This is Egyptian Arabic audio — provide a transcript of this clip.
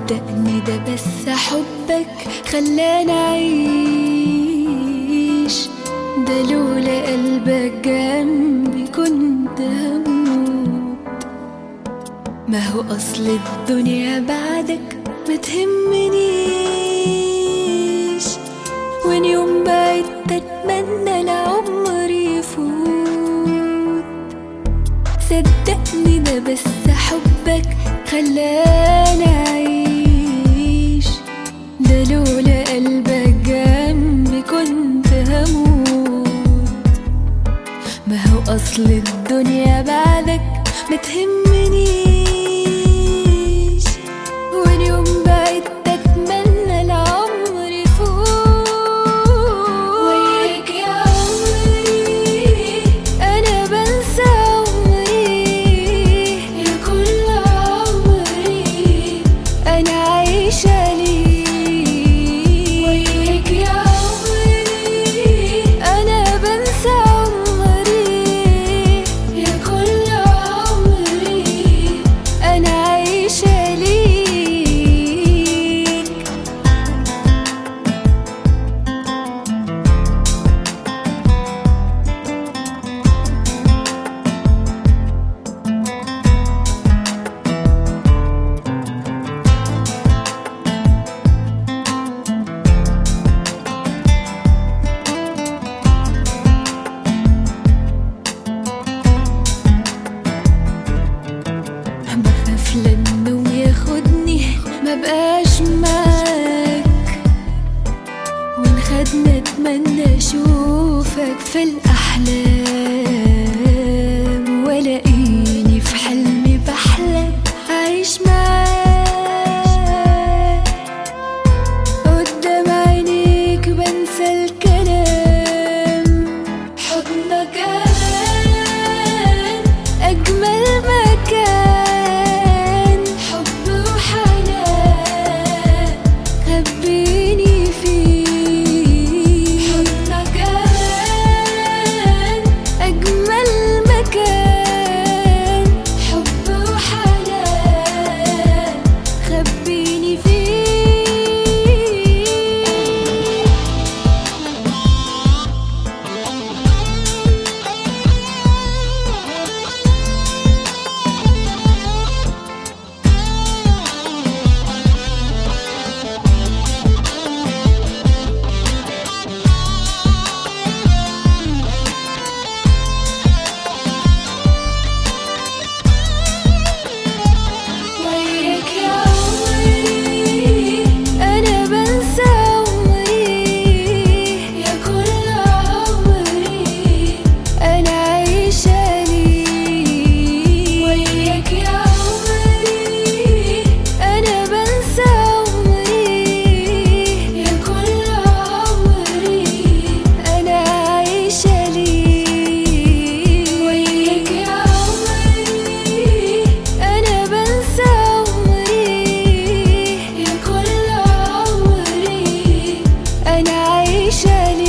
صدقني ده بس حبك خلاني أعيش ده لولا قلبك جنبي كنت هموت ما هو أصل الدنيا بعدك ما تهمنيش وين يوم بعدت أتمنى العمر يفوت صدقني ده بس حبك خلاني أعيش ده لولا قلبك جنبي كنت هموت ما هو أصل الدنيا بعدك ما تهمنيش وين يوم بعدت أتمنى العمر يفوت وياك يا عمري أنا بنسى عمري يا كل عمري أنا عايشة ليك وياك يا عمري أنا بنسى عمري يا كل عمري أنا عايشة ليك بخاف لانه ياخدني ما بقاش معاك وان خدنا اتمنى اشوفك في الاحلام والاقيني في حلمي بحلم اعيش معاك قدام عينيك بنسى الكلام حضنك امان اجمل مكان حب وحنان خبيني فيه حضنك امان اجمل مكان حب وحنان خبيني فيه وياك يا عمري أنا بنسى عمري يا كل عمري أنا عايشة ليك وياك يا عمري أنا بنسى عمري يا كل عمري أنا عايشة ليك وياك يا عمري أنا بنسى عمري يا كل عمري أنا عايشة ليك